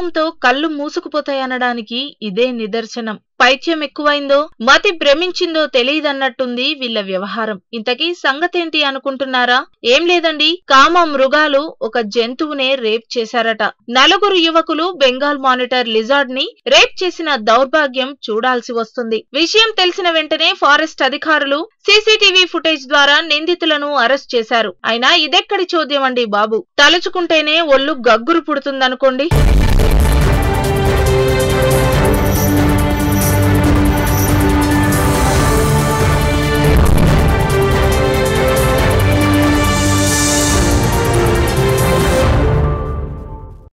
కామంతో కళ్ళు మూసుకుపోతాయనడానికి ఇదే నిదర్శనం పైత్యం ఎక్కువైందో మతి భ్రమించిందో తెలియదన్నట్టుంది వీళ్ళ వ్యవహారం ఇంతకీ సంగతేంటి అనుకుంటున్నారా ఏం లేదండి కామ మృగాలు ఒక జంతువునే రేప్ చేశారట నలుగురు యువకులు బెంగాల్ మానిటర్ లిజార్డ్ ని రేప్ చేసిన దౌర్భాగ్యం చూడాల్సి వస్తుంది విషయం తెలిసిన వెంటనే ఫారెస్ట్ అధికారులు సీసీటీవీ ఫుటేజ్ ద్వారా నిందితులను అరెస్ట్ చేశారు అయినా ఇదెక్కడి చోద్యం అండి బాబు తలుచుకుంటేనే ఒళ్ళు గగ్గురు పుడుతుందనుకోండి